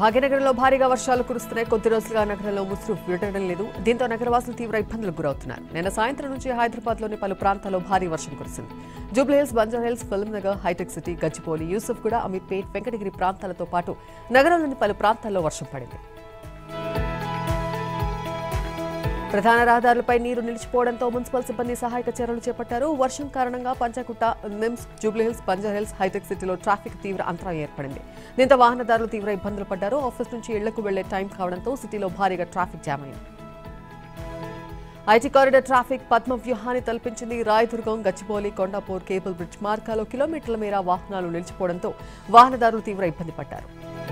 భాగ్యనగరంలో భారీగా వర్షాలు కురుస్తున్నాయి కొద్ది రోజులుగా నగరంలో ముసురు విడటం లేదు దీంతో నగరవాసులు తీవ్ర ఇబ్బందులకు గురవుతున్నారు నిన్న సాయంత్రం నుంచి హైదరాబాద్లోని పలు ప్రాంతాల్లో భారీ వర్షం కురిసింది జూబ్లీహిల్స్ బంజారాహిల్స్ ఫిల్మ్ నగర్ హైటెక్ సిటీ గచ్చిపోలి యూసఫ్ కూడా అమీర్పేట్ వెంకటగిరి ప్రాంతాలతో పాటు నగరంలోని పలు ప్రాంతాల్లో వర్షం పడింది ప్రధాన రహదారులపై నీరు నిలిచిపోవడంతో మున్సిపల్ సిబ్బంది సహాయక చర్యలు చేపట్టారు వర్షం కారణంగా పంచకుట్ట నిమ్స్ జూబ్లీహిల్స్ బంజారాహిల్స్ హైటెక్ సిటీలో ట్రాఫిక్ తీవ్ర అంతరాయం ఏర్పడింది దీంతో వాహనదారులు తీవ్ర ఇబ్బందులు పడ్డారు ఆఫీస్ నుంచి ఇళ్లకు వెళ్లే టైం కావడంతో సిటీలో భారీగా ట్రాఫిక్ జామ్ అయింది ఐటీ కారిడార్ ట్రాఫిక్ పద్మ వ్యూహాన్ని తలపించింది రాయదుర్గం గచ్చిబౌలి కొండాపూర్ కేబుల్ బ్రిడ్జ్ మార్గాల్లో కిలోమీటర్ల మేర వాహనాలు నిలిచిపోవడంతో వాహనదారులు తీవ్ర ఇబ్బంది పడ్డారు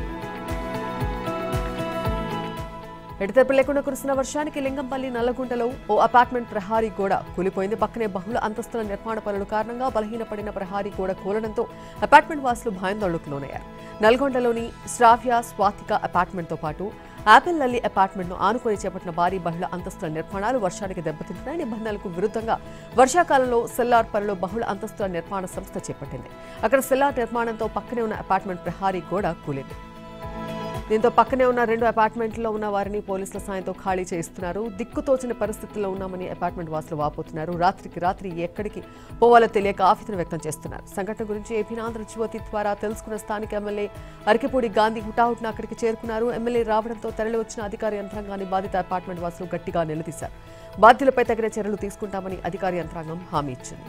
ఎడతెరపు లేకుండా కురిసిన వర్షానికి లింగంపల్లి నల్లగుంటలో ఓ అపార్ట్మెంట్ ప్రహారీ గోడ కూలిపోయింది పక్కనే బహుళ అంతస్తుల నిర్మాణ పనుల కారణంగా బలహీనపడిన ప్రహారీ గోడ కూలడంతో అపార్ట్మెంట్ వాసులు భయాందోళనకు లోనయ్యారు నల్గొండలోని శ్రావ్య స్వాతిక అపార్ట్మెంట్తో పాటు యాపిల్ లల్లి అపార్ట్మెంట్ను ఆనుకొని చేపట్టిన భారీ బహుళ అంతస్తుల నిర్మాణాలు వర్షానికి దెబ్బతింటున్నాయి నిబంధనలకు విరుద్ధంగా వర్షాకాలంలో సెల్లార్ పనులు బహుళ అంతస్తుల నిర్మాణ సంస్థ చేపట్టింది అక్కడ సెల్లార్ నిర్మాణంతో పక్కనే ఉన్న అపార్ట్మెంట్ ప్రహారీ గోడ కూలింది దీంతో పక్కనే ఉన్న రెండు అపార్ట్మెంట్లో ఉన్న వారిని పోలీసుల సాయంతో ఖాళీ చేయిస్తున్నారు దిక్కుతోచిన పరిస్థితుల్లో ఉన్నామని అపార్ట్మెంట్ వాసులు వాపోతున్నారు రాత్రికి రాత్రి ఎక్కడికి పోవాలో తెలియక ఆఫీసును వ్యక్తం చేస్తున్నారు సంఘటన గురించి ఏపీ ఆంధ్రజ్యోతి ద్వారా తెలుసుకున్న స్థానిక ఎమ్మెల్యే అరకిపూడి గాంధీ హుటాహుటిన అక్కడికి చేరుకున్నారు ఎమ్మెల్యే రావడంతో తరలి వచ్చిన అధికార యంత్రాంగాన్ని బాధిత అపార్ట్మెంట్ వాసులు గట్టిగా నిలదీశారు బాధ్యులపై తగిన చర్యలు తీసుకుంటామని అధికార యంత్రాంగం హామీ ఇచ్చింది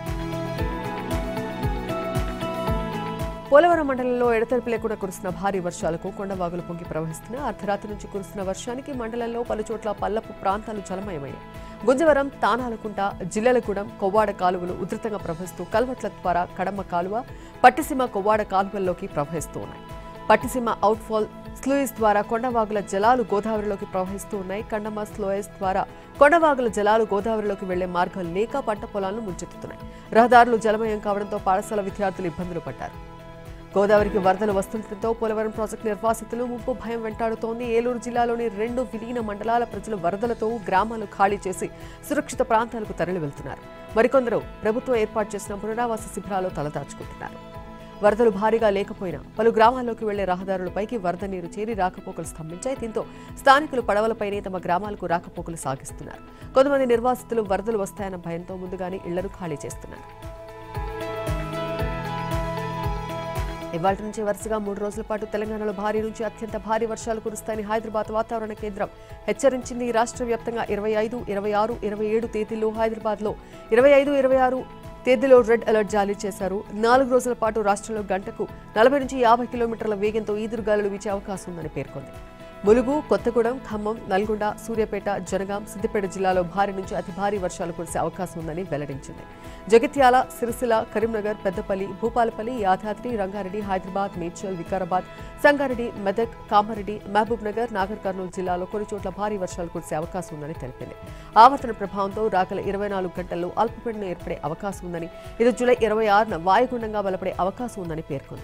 పోలవరం మండలంలో ఎడతెరిపి లేకుండా కురుస్తున్న భారీ వర్షాలకు కొండవాగులు పొంగి ప్రవహిస్తున్నాయి అర్ధరాత్రి నుంచి కురుస్తున్న వర్షానికి మండలంలో పలు చోట్ల పల్లపు ప్రాంతాలు జలమయమయ్యాయి గుంజవరం తానాలకుంట జిల్లెలగూడెం కొవ్వాడ కాలువలు ఉధృతంగా ప్రవహిస్తూ కల్వట్ల ద్వారా కడమ్మ కాలువ పట్టిసీమ కొవ్వాడ కాలువల్లోకి ప్రవహిస్తూ ఉన్నాయి పట్టిసీమ అవుట్ఫాల్ స్లూయిస్ ద్వారా కొండవాగుల జలాలు గోదావరిలోకి ప్రవహిస్తూ ఉన్నాయి కండమ స్లోయస్ ద్వారా కొండవాగుల జలాలు గోదావరిలోకి వెళ్లే మార్గం లేక పంట పొలాలను ముంచెత్తుతున్నాయి రహదారులు జలమయం కావడంతో పాఠశాల విద్యార్థులు ఇబ్బందులు పడ్డారు గోదావరికి వరదలు వస్తుండటంతో పోలవరం ప్రాజెక్టు నిర్వాసితులు ముప్పు భయం వెంటాడుతోంది ఏలూరు జిల్లాలోని రెండు విలీన మండలాల ప్రజలు వరదలతో గ్రామాలు ఖాళీ చేసి సురక్షిత ప్రాంతాలకు తరలి వెళ్తున్నారు మరికొందరు ప్రభుత్వం ఏర్పాటు చేసిన పునరావాస శిబిరాల్లో తలదాచుకుంటున్నారు వరదలు భారీగా లేకపోయినా పలు గ్రామాల్లోకి వెళ్లే రహదారులపైకి వరద నీరు చేరి రాకపోకలు స్తంభించాయి దీంతో స్థానికులు పడవలపైనే తమ గ్రామాలకు రాకపోకలు సాగిస్తున్నారు కొంతమంది నిర్వాసితులు వరదలు వస్తాయన్న భయంతో ముందుగానే ఇళ్లను ఖాళీ చేస్తున్నారు ఇవాళ నుంచి వరుసగా మూడు రోజుల పాటు తెలంగాణలో భారీ నుంచి అత్యంత భారీ వర్షాలు కురుస్తాయని హైదరాబాద్ వాతావరణ కేంద్రం హెచ్చరించింది రాష్ట్ర వ్యాప్తంగా ఇరవై ఐదు ఇరవై ఆరు ఇరవై ఏడు తేదీల్లో హైదరాబాద్లో ఇరవై ఐదు ఇరవై ఆరు తేదీలో రెడ్ అలర్ట్ జారీ చేశారు నాలుగు రోజుల పాటు రాష్ట్రంలో గంటకు నలభై నుంచి యాభై కిలోమీటర్ల వేగంతో ఈదురుగాలులు వీచే అవకాశం ఉందని పేర్కొంది ములుగు కొత్తగూడెం ఖమ్మం నల్గొండ సూర్యాపేట జనగాం సిద్దిపేట జిల్లాలో భారీ నుంచి అతి భారీ వర్షాలు కురిసే అవకాశం ఉందని వెల్లడించింది జగిత్యాల సిరిసిల్ల కరీంనగర్ పెద్దపల్లి భూపాలపల్లి యాదాద్రి రంగారెడ్డి హైదరాబాద్ మేడ్చల్ వికారాబాద్ సంగారెడ్డి మెదక్ కామారెడ్డి మహబూబ్ నగర్ నాగర్ కర్నూలు జిల్లాలో కొన్ని చోట్ల భారీ వర్షాలు కురిసే అవకాశం ఉందని తెలిపింది ఆవర్తన ప్రభావంతో రాగల ఇరవై నాలుగు గంటల్లో అల్పపీడనం ఏర్పడే అవకాశం ఉందని ఇది జూలై ఇరవై ఆరున వాయుగుండంగా బలపడే అవకాశం ఉందని పేర్కొంది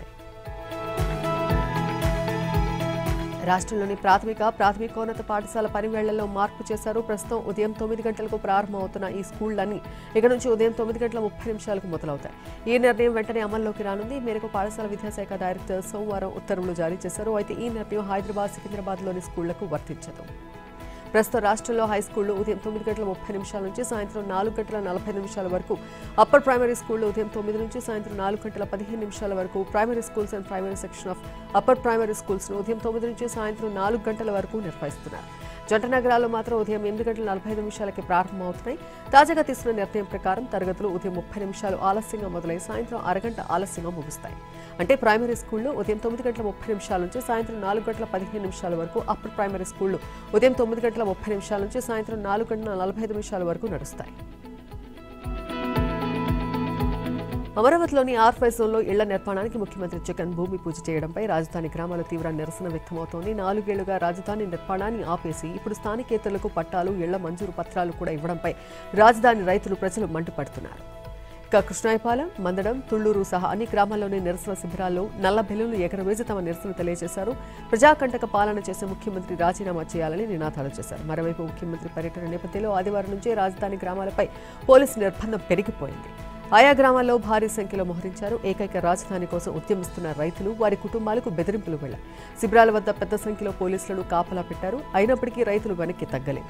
రాష్ట్రంలోని ప్రాథమిక ప్రాథమికోన్నత పాఠశాల పనివేళ్లలో మార్పు చేశారు ప్రస్తుతం ఉదయం తొమ్మిది గంటలకు ప్రారంభమవుతున్న ఈ స్కూళ్లన్నీ ఇక నుంచి ఉదయం తొమ్మిది గంటల ముప్పై నిమిషాలకు మొదలవుతాయి ఈ నిర్ణయం వెంటనే అమల్లోకి రానుంది ఈ మేరకు పాఠశాల విద్యాశాఖ డైరెక్టర్ సోమవారం ఉత్తర్వులు జారీ చేశారు అయితే ఈ నిర్ణయం హైదరాబాద్ సికింద్రాబాద్లోని స్కూళ్లకు వర్తించదు ప్రస్తుతం రాష్ట్రంలో హై స్కూళ్లు ఉదయం తొమ్మిది గంటల ముప్పై నిమిషాల నుంచి సాయంత్రం నాలుగు గంటల నలభై నిమిషాల వరకు అప్పర్ ప్రైమరీ స్కూళ్లు ఉదయం తొమ్మిది నుంచి సాయంత్రం నాలుగు గంటల పదిహేను నిమిషాల వరకు primary schools and primary section of upper primary schools ను ఉదయం తొమ్మిది నుంచి సాయంత్రం నాలుగు గంటల వరకు నిర్వహిస్తున్నారు జంట నగరాల్లో మాత్రం ఉదయం ఎనిమిది గంటల నలభై ఐదు నిమిషాలకి ప్రారంభమవుతున్నాయి తాజాగా తీసుకున్న నిర్ణయం ప్రకారం తరగతులు ఉదయం ముప్పై నిమిషాలు ఆలస్యంగా మొదలై సాయంత్రం అరగంట ఆలస్యంగా ముగుస్తాయి అంటే ప్రైమరీ స్కూళ్లు ఉదయం తొమ్మిది గంటల ముప్పై నిమిషాల నుంచి సాయంత్రం నాలుగు గంటల పదిహేను నిమిషాల వరకు అప్పర్ ప్రైమరీ స్కూళ్లు ఉదయం తొమ్మిది గంటల ముప్పై నిమిషాల నుంచి సాయంత్రం నాలుగు గంటల నలభై ఐదు నిమిషాల వరకు నడుస్తాయి అమరావతిలోని ఆర్ఫై జోన్లో ఇళ్ల నిర్మాణానికి ముఖ్యమంత్రి జగన్ భూమి పూజ చేయడంపై రాజధాని గ్రామాల తీవ్ర నిరసన వ్యక్తమవుతోంది నాలుగేళ్లుగా రాజధాని నిర్మాణాన్ని ఆపేసి ఇప్పుడు స్థానికేతరులకు పట్టాలు ఇళ్ల మంజూరు పత్రాలు కూడా ఇవ్వడంపై రాజధాని రైతులు ప్రజలు మండిపడుతున్నారు ఇక కృష్ణాయపాలెం మందడం తుళ్లూరు సహా అన్ని గ్రామాల్లోని నిరసన శిబిరాల్లో నల్ల బెలూన్లు ఎగరవేసి తమ నిరసన తెలియజేశారు ప్రజాకంటక పాలన చేసే ముఖ్యమంత్రి రాజీనామా చేయాలని నినాదాలు చేశారు మరోవైపు ముఖ్యమంత్రి పర్యటన నేపథ్యంలో ఆదివారం నుంచే రాజధాని గ్రామాలపై పోలీసు నిర్బంధం పెరిగిపోయింది ఆయా గ్రామాల్లో భారీ సంఖ్యలో మోహరించారు ఏకైక రాజధాని కోసం ఉద్యమిస్తున్న రైతులు వారి కుటుంబాలకు బెదిరింపులు వెళ్లాయి శిబిరాల వద్ద పెద్ద సంఖ్యలో పోలీసులను కాపలా పెట్టారు అయినప్పటికీ రైతులు వెనక్కి తగ్గలేదు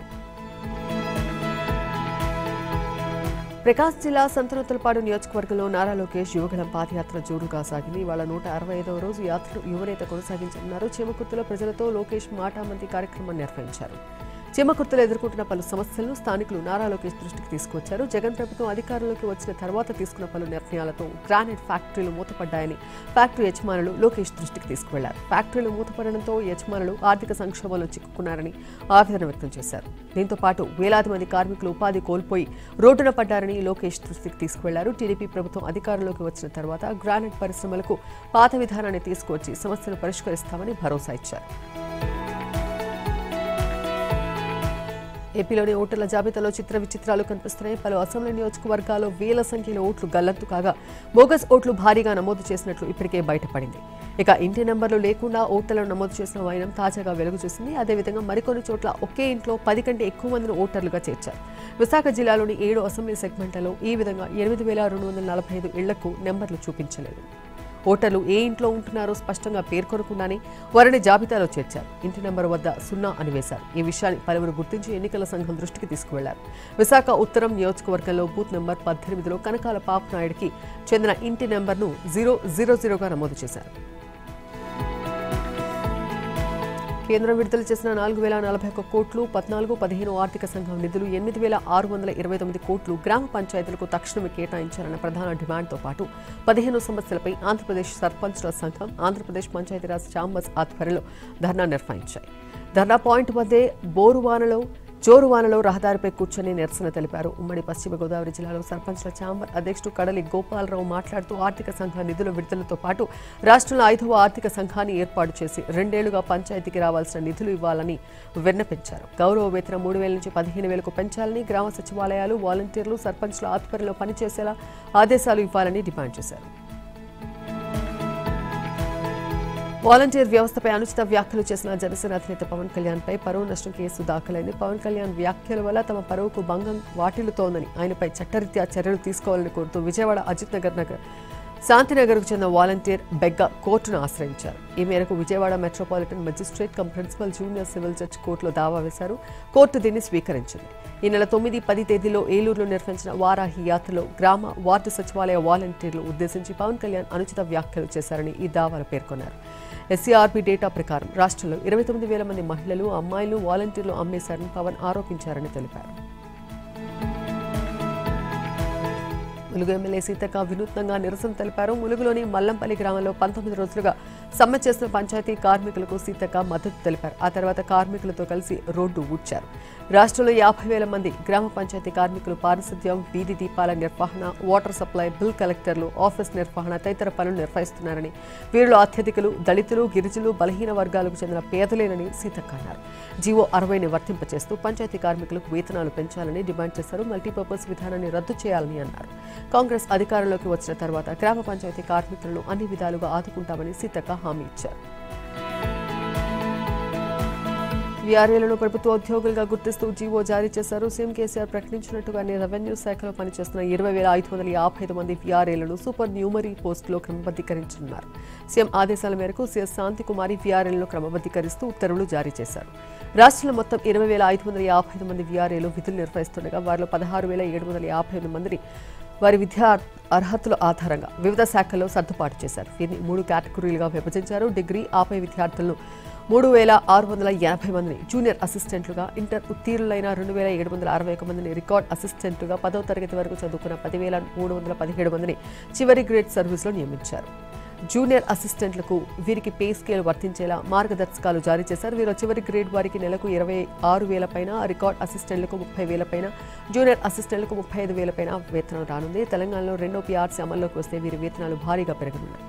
ప్రకాశ్ జిల్లా సంతనూతలపాడు నియోజకవర్గంలో నారా లోకేష్ యువగళం పాదయాత్ర జోరుగా సాగింది వాళ్ళ నూట అరవై ఐదవ రోజు యాత్రను యువనేత కొనసాగించనున్నారు చీమకుర్తిలో ప్రజలతో లోకేష్ మాటామంతి కార్యక్రమాన్ని నిర్వహించారు చీమకుర్తిలో ఎదుర్కొంటున్న పలు సమస్యలను స్థానికులు నారా లోకేష్ దృష్టికి తీసుకొచ్చారు జగన్ ప్రభుత్వం అధికారంలోకి వచ్చిన తర్వాత తీసుకున్న పలు నిర్ణయాలతో గ్రానైట్ ఫ్యాక్టరీలు మూతపడ్డాయని ఫ్యాక్టరీ యజమానులు లోకేష్ దృష్టికి తీసుకువెళ్లారు ఫ్యాక్టరీలు మూతపడడంతో యజమానులు ఆర్థిక సంక్షోభంలో చిక్కుకున్నారని ఆవేదన వ్యక్తం చేశారు దీంతో పాటు వేలాది మంది కార్మికులు ఉపాధి కోల్పోయి రోడ్డున పడ్డారని లోకేష్ దృష్టికి తీసుకువెళ్లారు టీడీపీ ప్రభుత్వం అధికారంలోకి వచ్చిన తర్వాత గ్రానైట్ పరిశ్రమలకు పాత విధానాన్ని తీసుకువచ్చి సమస్యలు పరిష్కరిస్తామని భరోసా ఇచ్చారు ఏపీలోని ఓటర్ల జాబితాలో చిత్ర విచిత్రాలు కనిపిస్తున్నాయి పలు అసెంబ్లీ నియోజకవర్గాల్లో వేల సంఖ్యలో ఓట్లు గల్లంతు కాగా బోగస్ ఓట్లు భారీగా నమోదు చేసినట్లు ఇప్పటికే బయటపడింది ఇక ఇంటి నెంబర్లు లేకుండా ఓటర్లను నమోదు చేసిన వైనం తాజాగా వెలుగు చూసింది అదేవిధంగా మరికొన్ని చోట్ల ఒకే ఇంట్లో పది కంటే ఎక్కువ మందిని ఓటర్లుగా చేర్చారు విశాఖ జిల్లాలోని ఏడు అసెంబ్లీ సెగ్మెంట్లలో ఈ విధంగా ఎనిమిది వేల రెండు వందల నలభై ఐదు ఇళ్లకు నెంబర్లు చూపించలేదు ఓటర్లు ఏ ఇంట్లో ఉంటున్నారో స్పష్టంగా పేర్కొనకుండానే వారిని జాబితాలో చేర్చారు ఇంటి నెంబర్ వద్ద సున్నా అని వేశారు ఈ విషయాన్ని పలువురు గుర్తించి ఎన్నికల సంఘం దృష్టికి తీసుకువెళ్లారు విశాఖ ఉత్తరం నియోజకవర్గంలో బూత్ నెంబర్ పద్దెనిమిదిలో కనకాల పాపనాయుడికి చెందిన ఇంటి నెంబర్ను జీరో జీరో జీరోగా నమోదు చేశారు కేంద్రం విడుదల చేసిన నాలుగు వేల నలభై ఒక్క కోట్లు పద్నాలుగు పదిహేను ఆర్థిక సంఘం నిధులు ఎనిమిది వేల ఆరు వందల ఇరవై తొమ్మిది కోట్లు గ్రామ పంచాయతీలకు తక్షణమే కేటాయించాలన్న ప్రధాన డిమాండ్తో పాటు పదిహేను సమస్యలపై ఆంధ్రప్రదేశ్ సర్పంచ్ల సంఘం ఆంధ్రప్రదేశ్ పంచాయతీరాజ్ ఛాంబర్స్ ఆధ్వర్యంలో ధర్నా నిర్వహించాయి ధర్నా పాయింట్ వద్దే బోరువానలో జోరువానలో రహదారిపై కూర్చొని నిరసన తెలిపారు ఉమ్మడి పశ్చిమ గోదావరి జిల్లాలో సర్పంచ్ల ఛాంబర్ అధ్యక్షుడు కడలి గోపాలరావు మాట్లాడుతూ ఆర్థిక సంఘ నిధుల విడుదలతో పాటు రాష్ట్రంలో ఐదవ ఆర్థిక సంఘాన్ని ఏర్పాటు చేసి రెండేళ్లుగా పంచాయతీకి రావాల్సిన నిధులు ఇవ్వాలని విన్నపించారు గౌరవ వేతనం మూడు వేల నుంచి పదిహేను వేలకు పెంచాలని గ్రామ సచివాలయాలు వాలంటీర్లు సర్పంచ్ల ఆధ్వర్యంలో పనిచేసేలా ఆదేశాలు ఇవ్వాలని డిమాండ్ చేశారు వాలంటీర్ వ్యవస్థపై అనుచిత వ్యాఖ్యలు చేసిన జనసేన అధినేత పవన్ కళ్యాణ్ పై పరువు నష్టం కేసు దాఖలైంది పవన్ కళ్యాణ్ వ్యాఖ్యల వల్ల తమ పరువుకు భంగం వాటిల్లుతోందని ఆయనపై చట్టరీత్యా చర్యలు తీసుకోవాలని కోరుతూ విజయవాడ అజిత్ నగర్ నగర్ శాంతినగర్కు చెందిన వాలంటీర్ బెగ్గ కోర్టును ఆశ్రయించారు ఈ మేరకు Vijayawada metropolitan magistrate cum principal junior civil judge కోర్టులో దావా వేశారు కోర్టు దీన్ని స్వీకరించింది ఈ నెల తొమ్మిది పది తేదీలో ఏలూరులో నిర్వహించిన వారాహి యాత్రలో గ్రామ వార్డు సచివాలయ వాలంటీర్లు ఉద్దేశించి పవన్ కళ్యాణ్ అనుచిత వ్యాఖ్యలు చేశారని ఈ దావాలో పేర్కొన్నారు ఎస్సీఆర్పీ డేటా ప్రకారం రాష్ట్రంలో ఇరవై తొమ్మిది వేల మంది మహిళలు అమ్మాయిలు వాలంటీర్లు అమ్మేశారని పవన్ ఆరోపించారని తెలిపారు ములుగు ఎమ్మెల్యే సీతక్క వినూత్నంగా నిరసన తెలిపారు ములుగులోని మల్లంపల్లి గ్రామంలో పంతొమ్మిది రోజులుగా సమ్మె చేసిన పంచాయతీ కార్మికులకు సీతక్క మద్దతు తెలిపారు ఆ తర్వాత కార్మికులతో కలిసి రోడ్డు ఊడ్చారు రాష్ట్రంలో యాభై వేల మంది గ్రామ పంచాయతీ కార్మికులు పారిశుద్ధ్యం వీధి దీపాల నిర్వహణ వాటర్ సప్లై బిల్ కలెక్టర్లు ఆఫీస్ నిర్వహణ తదితర పనులు నిర్వహిస్తున్నారని వీరిలో అత్యధికులు దళితులు గిరిజనులు బలహీన వర్గాలకు చెందిన పేదలేనని సీతక్క అన్నారు జీవో అరవైని వర్తింపచేస్తూ పంచాయతీ కార్మికులకు వేతనాలు పెంచాలని డిమాండ్ చేశారు మల్టీపర్పస్ విధానాన్ని రద్దు చేయాలని అన్నారు కాంగ్రెస్ అధికారంలోకి వచ్చిన తర్వాత గ్రామ పంచాయతీ కార్మికులను అన్ని విధాలుగా ఆదుకుంటామని సీతక్క హామీ ఇచ్చారు వీఆర్ఏలను ప్రభుత్వ ఉద్యోగులుగా గుర్తిస్తూ జీవో జారీ చేశారు సీఎం కేసీఆర్ ప్రకటించినట్టుగానే రెవెన్యూ శాఖలో పనిచేస్తున్న ఇరవై వేల ఐదు వందల యాభై ఐదు మంది వీఆర్ఏలను సూపర్ న్యూమరీ పోస్టులో క్రమబద్ధీకరించనున్నారు సీఎం ఆదేశాల మేరకు సీఎస్ శాంతికుమారి వీఆర్ఏలను క్రమబద్ధీకరిస్తూ ఉత్తర్వులు జారీ చేశారు రాష్ట్రంలో మొత్తం ఇరవై వేల ఐదు వందల యాభై ఐదు మంది వీఆర్ఏలు విధులు నిర్వహిస్తుండగా వారిలో పదహారు వేల ఏడు వందల యాభై ఎనిమిది మందిని వారి విద్యా అర్హతల ఆధారంగా వివిధ శాఖల్లో సర్దుబాటు చేశారు వీరిని మూడు కేటగిరీలుగా విభజించారు డిగ్రీ ఆపై విద్యార్థులను మూడు వేల ఆరు వందల ఎనభై మందిని జూనియర్ అసిస్టెంట్లుగా ఇంటర్ ఉత్తీర్ణులైన రెండు వేల ఏడు వందల అరవై ఒక మందిని రికార్డ్ అసిస్టెంట్లుగా పదవ తరగతి వరకు చదువుకున్న పదివేల మూడు వందల పదిహేడు మందిని చివరి గ్రేడ్ సర్వీస్లో నియమించారు జూనియర్ అసిస్టెంట్లకు వీరికి పే స్కేల్ వర్తించేలా మార్గదర్శకాలు జారీ చేశారు వీరు చివరి గ్రేడ్ వారికి నెలకు ఇరవై ఆరు వేల పైన రికార్డ్ అసిస్టెంట్లకు ముప్పై వేల పైన జూనియర్ అసిస్టెంట్లకు ముప్పై ఐదు వేల పైన వేతనం రానుంది తెలంగాణలో రెండో పీఆర్సీ అమల్లోకి వస్తే వీరి వేతనాలు భారీగా పెరగనున్నాయి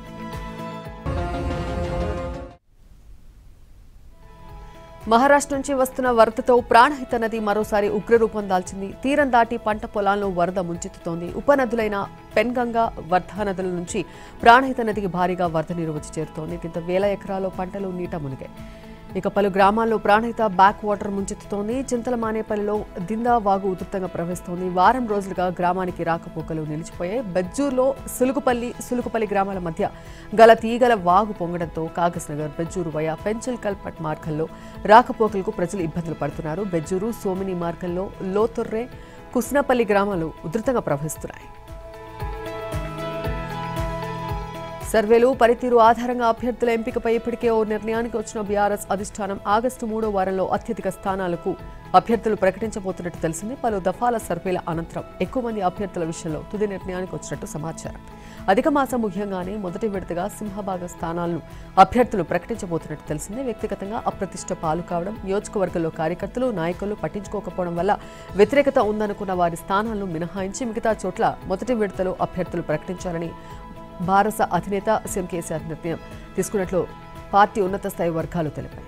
మహారాష్ట్ర నుంచి వస్తున్న వరదతో ప్రాణహిత నది మరోసారి ఉగ్రరూపం దాల్చింది తీరం దాటి పంట పొలాలను వరద ముంచెత్తుతోంది ఉపనదులైన పెన్గంగా వర్ధా నదుల నుంచి ప్రాణహిత నదికి భారీగా వరద నీరు వచ్చి చేరుతోంది దీంతో వేల ఎకరాల్లో పంటలు నీట మునిగాయి ఇక పలు గ్రామాల్లో ప్రాణహిత బ్యాక్ వాటర్ ముంచెత్తుతోంది చింతల మానేపల్లిలో దిందా వాగు ఉధృతంగా ప్రవహిస్తోంది వారం రోజులుగా గ్రామానికి రాకపోకలు నిలిచిపోయాయి బెజ్జూరులో సులుకుపల్లి సులుకుపల్లి గ్రామాల మధ్య గల తీగల వాగు పొంగడంతో కాగజ్నగర్ బెజ్జూరు వయా పెంచల్ కల్పట్ మార్గంలో రాకపోకలకు ప్రజలు ఇబ్బందులు పడుతున్నారు బెజ్జూరు సోమిని మార్గంలో లోతొర్రె కుస్నపల్లి గ్రామాలు ఉధృతంగా ప్రవహిస్తున్నాయి సర్వేలు పనితీరు ఆధారంగా అభ్యర్థుల ఎంపికపై ఇప్పటికే ఓ నిర్ణయానికి వచ్చిన బీఆర్ఎస్ అధిష్టానం ఆగస్టు మూడో వారంలో అత్యధిక స్థానాలకు అభ్యర్థులు ప్రకటించబోతున్నట్టు తెలిసింది పలు దఫాల సర్వేల అనంతరం ఎక్కువ మంది అభ్యర్థుల విషయంలో తుది నిర్ణయానికి వచ్చినట్టు సమాచారం అధిక మాసం ముఖ్యంగానే మొదటి విడతగా సింహభాగ స్థానాలను అభ్యర్థులు ప్రకటించబోతున్నట్టు తెలిసింది వ్యక్తిగతంగా అప్రతిష్ట పాలు కావడం నియోజకవర్గంలో కార్యకర్తలు నాయకులు పట్టించుకోకపోవడం వల్ల వ్యతిరేకత ఉందనుకున్న వారి స్థానాలను మినహాయించి మిగతా చోట్ల మొదటి విడతలో అభ్యర్థులు ప్రకటించాలని భారత అధినేత సీఎం కేసీఆర్ నిర్ణయం తీసుకున్నట్లు పార్టీ ఉన్నత స్థాయి వర్గాలు తెలిపాయి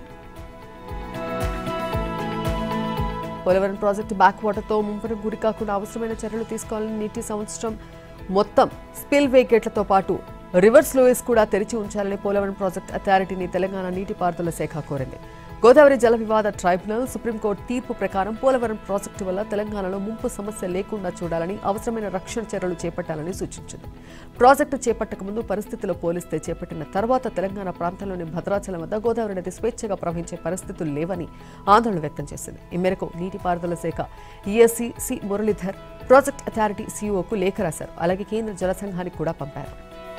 పోలవరం ప్రాజెక్టు బ్యాక్ వాటర్తో ముంపునకు గురి కాకుండా అవసరమైన చర్యలు తీసుకోవాలని నీటి సంవత్సరం మొత్తం స్పిల్ వే గేట్లతో పాటు రివర్స్ లోయస్ కూడా తెరిచి ఉంచాలని పోలవరం ప్రాజెక్ట్ అథారిటీని తెలంగాణ నీటిపారుదల శాఖ కోరింది గోదావరి జల వివాద ట్రైబ్యునల్ సుప్రీంకోర్టు తీర్పు ప్రకారం పోలవరం ప్రాజెక్టు వల్ల తెలంగాణలో ముంపు సమస్య లేకుండా చూడాలని అవసరమైన రక్షణ చర్యలు చేపట్టాలని సూచించింది ప్రాజెక్టు చేపట్టక ముందు పరిస్థితులు పోలిస్తే చేపట్టిన తర్వాత తెలంగాణ ప్రాంతంలోని భద్రాచలం వద్ద గోదావరి నది స్వేచ్ఛగా ప్రవహించే పరిస్థితులు లేవని ఆందోళన వ్యక్తం చేసింది ఈ మేరకు నీటిపారుదల శాఖ ENC C Muralidhar project authority సీఈఓకు లేఖ రాశారు అలాగే కేంద్ర జల సంఘానికి కూడా పంపారు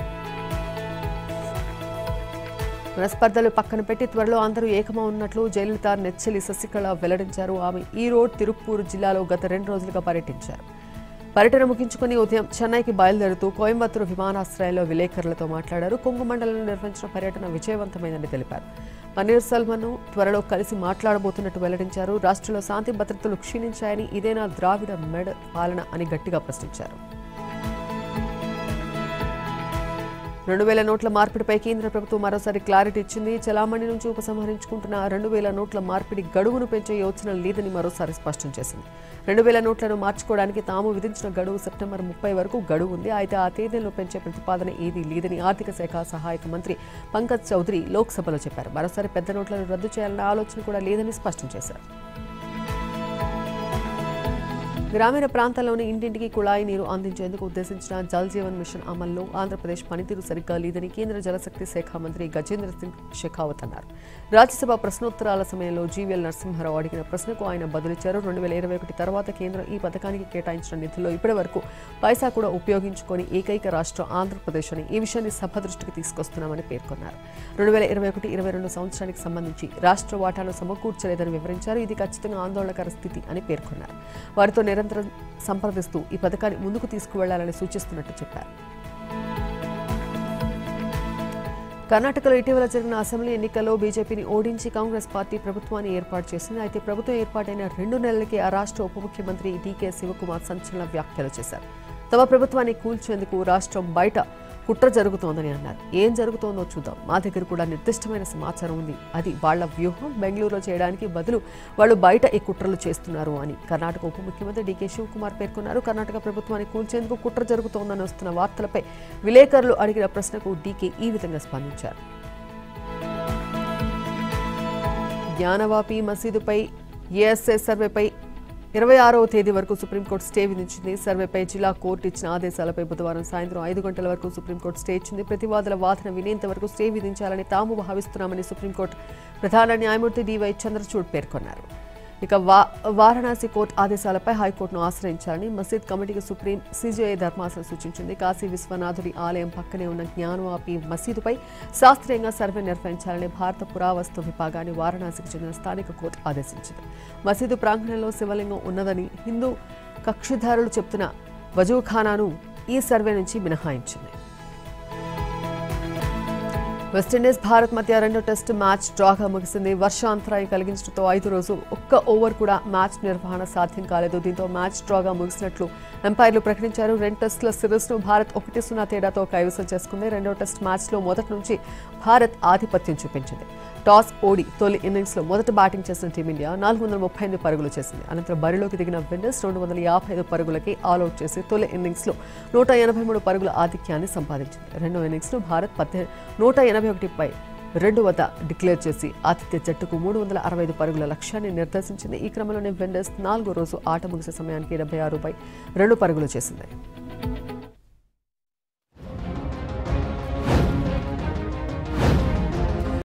మనస్పర్ధలు పక్కన పెట్టి త్వరలో అందరూ ఏకమవున్నట్లు జయలలిత నెచ్చెలి శశికళ వెల్లడించారు ఆమె ఈరోడ్ తిరుప్పూర్ జిల్లాలో గత రెండు రోజులుగా పర్యటించారు పర్యటన ముగించుకుని ఉదయం చెన్నైకి బయలుదేరుతూ కోయంబత్తూరు విమానాశ్రయంలో విలేకరులతో మాట్లాడారు కొంగు మండలంలో నిర్వహించిన పర్యటన విజయవంతమైందని తెలిపారు పన్నీర్ సెల్వన్ను త్వరలో కలిసి మాట్లాడబోతున్నట్టు వెల్లడించారు రాష్ట్రంలో శాంతి భద్రతలు క్షీణించాయని ఇదేనా ద్రావిడ మెడ పాలన అని గట్టిగా ప్రశ్నించారు రెండు వేల నోట్ల మార్పిడిపై కేంద్ర ప్రభుత్వం మరోసారి క్లారిటీ ఇచ్చింది చలామణి నుంచి ఉపసంహరించుకుంటున్న రెండు వేల నోట్ల మార్పిడి గడువును పెంచే యోచన లేదని మరోసారి స్పష్టం చేసింది రెండు వేల నోట్లను మార్చుకోవడానికి తాము విధించిన గడువు సెప్టెంబర్ ముప్పై వరకు గడువు ఉంది అయితే ఆ తేదీలను పెంచే ప్రతిపాదన ఏదీ లేదని ఆర్థిక శాఖ సహాయక మంత్రి పంకజ్ చౌదరి లోక్సభలో చెప్పారు మరోసారి పెద్ద నోట్లను రద్దు చేయాలన్న ఆలోచన కూడా లేదని స్పష్టం చేశారు గ్రామీణ ప్రాంతాల్లోని ఇంటింటికి కుళాయి నీరు అందించేందుకు ఉద్దేశించిన జల్ జీవన్ మిషన్ అమల్లో ఆంధ్రప్రదేశ్ పనితీరు సరిగ్గా లేదని కేంద్ర జలశక్తి శాఖ మంత్రి గజేంద్ర సింగ్ షెకావత్ అన్నారు రాజ్యసభ ప్రశ్నోత్తరాల సమయంలో జీవీఎల్ నరసింహారావు అడిగిన ప్రశ్నకు ఆయన బదులిచ్చారు రెండు వేల ఇరవై ఒకటి తర్వాత కేంద్రం ఈ పథకానికి కేటాయించిన నిధుల్లో ఇప్పటి వరకు పైసా కూడా ఉపయోగించుకొని ఏకైక రాష్ట్రం ఆంధ్రప్రదేశ్ అని ఈ విషయాన్ని సభ దృష్టికి తీసుకొస్తున్నామని పేర్కొన్నారు రెండు వేల ఇరవై ఒకటి ఇరవై రెండు సంవత్సరానికి సంబంధించి రాష్ట్ర వాటాను సమకూర్చలేదని వివరించారు ఇది ఖచ్చితంగా ఆందోళనకర స్థితి అని పేర్కొన్నారు వారితో నిరంతరం సంప్రదిస్తూ ఈ పథకాన్ని ముందుకు తీసుకువెళ్లాలని సూచిస్తున్నట్టు చెప్పారు కర్ణాటకలో ఇటీవల జరిగిన అసెంబ్లీ ఎన్నికల్లో బీజేపీని ఓడించి కాంగ్రెస్ పార్టీ ప్రభుత్వాన్ని ఏర్పాటు చేసింది అయితే ప్రభుత్వం ఏర్పాటైన రెండు నెలలకే ఆ రాష్ట్ర ఉప ముఖ్యమంత్రి డీకే శివకుమార్ సంచలన వ్యాఖ్యలు చేశారు తమ ప్రభుత్వాన్ని కూల్చేందుకు రాష్ట్రం బయట కుట్ర జరుగుతోందని అన్నారు ఏం జరుగుతోందో చూద్దాం మా దగ్గర కూడా నిర్దిష్టమైన సమాచారం ఉంది అది వాళ్ళ వ్యూహం బెంగళూరులో చేయడానికి బదులు వాళ్ళు బయట ఈ కుట్రలు చేస్తున్నారు అని కర్ణాటక ఉప ముఖ్యమంత్రి డీకే శివకుమార్ పేర్కొన్నారు కర్ణాటక ప్రభుత్వాన్ని కూల్చేందుకు కుట్ర జరుగుతోందని వస్తున్న వార్తలపై విలేకరులు అడిగిన ప్రశ్నకు డీకే ఈ విధంగా స్పందించారు జ్ఞానవాపి మసీదుపై ఏఎస్ఐ సర్వేపై ఇరవై ఆరవ తేదీ వరకు సుప్రీంకోర్టు స్టే విధించింది సర్వేపై జిల్లా కోర్టు ఇచ్చిన ఆదేశాలపై బుధవారం సాయంత్రం ఐదు గంటల వరకు సుప్రీంకోర్టు స్టే ఇచ్చింది ప్రతివాదుల వాదన వినేంత వరకు స్టే విధించాలని తాము భావిస్తున్నామని సుప్రీంకోర్టు ప్రధాన న్యాయమూర్తి డివై చంద్రచూడ్ పేర్కొన్నారు ఇక వా వారణాసి కోర్టు ఆదేశాలపై హైకోర్టును ఆశ్రయించాలని మసీద్ కమిటీకి సుప్రీం సీజీఐ ధర్మాసనం సూచించింది కాశీ విశ్వనాథుడి ఆలయం పక్కనే ఉన్న జ్ఞానవాపి మసీదుపై శాస్త్రీయంగా సర్వే నిర్వహించాలని భారత పురావస్తు విభాగాన్ని వారణాసికి చెందిన స్థానిక కోర్టు ఆదేశించింది మసీదు ప్రాంగణంలో శివలింగం ఉన్నదని హిందూ కక్షిదారులు చెప్తున్న వజూఖానాను ఈ సర్వే నుంచి మినహాయించింది వెస్టిండీస్ భారత్ మధ్య రెండో టెస్ట్ మ్యాచ్ డ్రాగా ముగిసింది వర్షాంతరాయం కలిగించడంతో ఐదు రోజు ఒక్క ఓవర్ కూడా మ్యాచ్ నిర్వహణ సాధ్యం కాలేదు దీంతో మ్యాచ్ డ్రాగా ముగిసినట్లు ఎంపైర్లు ప్రకటించారు రెండు టెస్టుల సిరీస్ను భారత్ ఒకటి సున్నా తేడాతో కైవసం చేసుకుంది రెండో టెస్ట్ మ్యాచ్లో మొదటి నుంచి భారత్ ఆధిపత్యం చూపించింది టాస్ ఓడి తొలి ఇన్నింగ్స్లో మొదట బ్యాటింగ్ చేసిన టీమిండియా నాలుగు వందల ముప్పై ఎనిమిది పరుగులు చేసింది అనంతరం బరిలోకి దిగిన విండర్స్ రెండు వందల యాభై ఐదు పరుగులకి ఆల్అౌట్ చేసి తొలి ఇన్నింగ్స్లో నూట ఎనభై మూడు పరుగుల ఆధిక్యాన్ని సంపాదించింది రెండో ఇన్నింగ్స్లో భారత్ పద్దె నూట ఎనభై ఒకటిపై రెండు వద్ద డిక్లేర్ చేసి ఆతిథ్య జట్టుకు మూడు వందల అరవై ఐదు పరుగుల లక్ష్యాన్ని నిర్దేశించింది ఈ క్రమంలోనే వెండర్స్ నాలుగో రోజు ఆట ముగిసే సమయానికి డెబ్బై ఆరు బై రెండు పరుగులు చేసింది